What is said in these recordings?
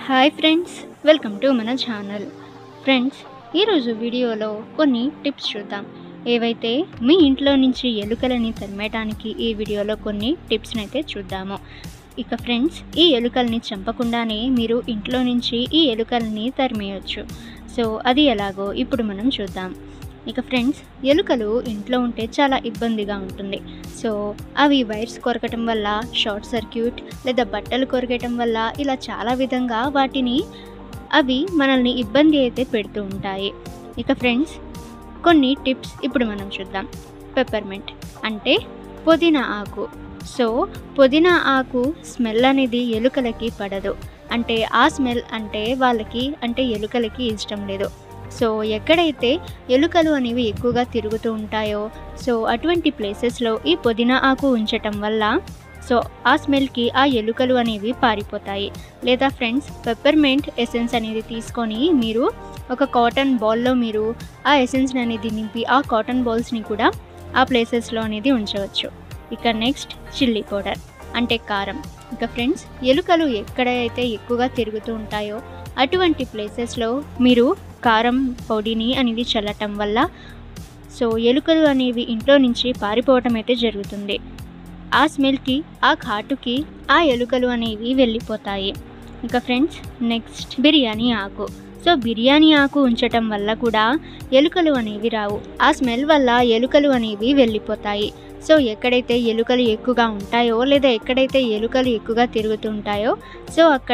hi friends welcome to మన channel friends ఈరోజు వీడియోలో కొన్ని టిప్స్ చూద్దాం ఏవైతే మీ ఇంట్లో నుంచి ఎలుకలని తరిమేయడానికి ఈ వీడియోలో కొన్ని టిప్స్ని అయితే చూద్దాము ఇక ఫ్రెండ్స్ ఈ ఎలుకల్ని చంపకుండానే మీరు ఇంట్లో నుంచి ఈ ఎలుకల్ని తరిమేయచ్చు సో అది ఎలాగో ఇప్పుడు మనం చూద్దాం ఇక ఫ్రెండ్స్ ఎలుకలు ఇంట్లో ఉంటే చాలా ఇబ్బందిగా ఉంటుంది సో అవి వైర్స్ కొరకటం వల్ల షార్ట్ సర్క్యూట్ లేదా బట్టలు కొరకటం వల్ల ఇలా చాలా విధంగా వాటిని అవి మనల్ని ఇబ్బంది అయితే పెడుతూ ఉంటాయి ఇక ఫ్రెండ్స్ కొన్ని టిప్స్ ఇప్పుడు మనం చూద్దాం పెప్పర్మెంట్ అంటే పుదీనా ఆకు సో పుదీనా ఆకు స్మెల్ అనేది ఎలుకలకి పడదు అంటే ఆ స్మెల్ అంటే వాళ్ళకి అంటే ఎలుకలకి ఇష్టం లేదు సో ఎక్కడైతే ఎలుకలు అనేవి ఎక్కువగా తిరుగుతూ ఉంటాయో సో అటువంటి ప్లేసెస్లో ఈ పుదీనా ఆకు ఉంచటం వల్ల సో ఆ స్మెల్కి ఆ ఎలుకలు అనేవి పారిపోతాయి లేదా ఫ్రెండ్స్ పెప్పర్మెంట్ ఎసెన్స్ అనేది తీసుకొని మీరు ఒక కాటన్ బాల్లో మీరు ఆ ఎసెన్స్ అనేది నింపి ఆ కాటన్ బాల్స్ని కూడా ఆ ప్లేసెస్లో అనేది ఉంచవచ్చు ఇక నెక్స్ట్ చిల్లీ పౌడర్ అంటే కారం ఇక ఫ్రెండ్స్ ఎలుకలు ఎక్కడైతే ఎక్కువగా తిరుగుతూ ఉంటాయో అటువంటి ప్లేసెస్లో మీరు కారం పొడిని అనేది చల్లటం వల్ల సో ఎలుకలు అనేవి ఇంట్లో నుంచి పారిపోవటం అయితే జరుగుతుంది ఆ స్మెల్కి ఆ ఘాటుకి ఆ ఎలుకలు అనేవి వెళ్ళిపోతాయి ఇక ఫ్రెండ్స్ నెక్స్ట్ బిర్యానీ ఆకు సో బిర్యానీ ఆకు ఉంచటం వల్ల కూడా ఎలుకలు అనేవి రావు ఆ స్మెల్ వల్ల ఎలుకలు అనేవి వెళ్ళిపోతాయి సో ఎక్కడైతే ఎలుకలు ఎక్కువగా ఉంటాయో లేదా ఎక్కడైతే ఎలుకలు ఎక్కువగా తిరుగుతుంటాయో సో అక్కడ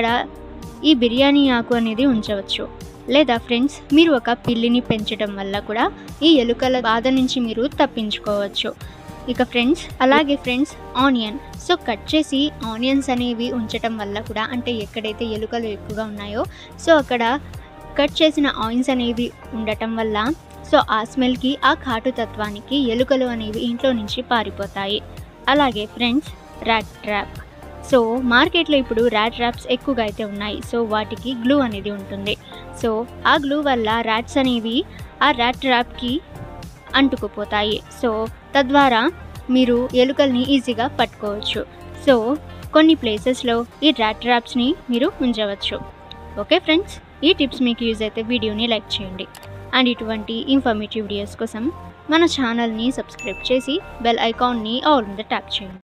ఈ బిర్యానీ ఆకు అనేది ఉంచవచ్చు లేదా ఫ్రెండ్స్ మీరు ఒక పిల్లిని పెంచడం వల్ల కూడా ఈ ఎలుకల బాధ నుంచి మీరు తప్పించుకోవచ్చు ఇక ఫ్రెండ్స్ అలాగే ఫ్రెండ్స్ ఆనియన్ సో కట్ చేసి ఆనియన్స్ అనేవి ఉంచటం వల్ల కూడా అంటే ఎక్కడైతే ఎలుకలు ఎక్కువగా ఉన్నాయో సో అక్కడ కట్ చేసిన ఆయిన్స్ అనేవి ఉండటం వల్ల సో ఆ స్మెల్కి ఆ ఘాటు తత్వానికి ఎలుకలు అనేవి ఇంట్లో నుంచి పారిపోతాయి అలాగే ఫ్రెండ్స్ ర్యాట్ ట్రాప్ సో మార్కెట్లో ఇప్పుడు ర్యాట్ ట్రాప్స్ ఎక్కువగా అయితే ఉన్నాయి సో వాటికి గ్లూ అనేది ఉంటుంది సో ఆ గ్లూ వల్ల ర్యాట్స్ అనేవి ఆ ర్యాట్ ట్రాప్కి అంటుకుపోతాయి సో తద్వారా మీరు ఎలుకల్ని ఈజీగా పట్టుకోవచ్చు సో కొన్ని ప్లేసెస్లో ఈ ర్యాట్ ట్రాప్స్ని మీరు ఉంచవచ్చు ఓకే ఫ్రెండ్స్ ఈ టిప్స్ మీకు యూజ్ అయితే వీడియోని లైక్ చేయండి అండ్ ఇటువంటి ఇన్ఫర్మేటివ్ వీడియోస్ కోసం మన ఛానల్ని సబ్స్క్రైబ్ చేసి బెల్ ఐకాన్ని ఆల్ మీద ట్యాప్ చేయండి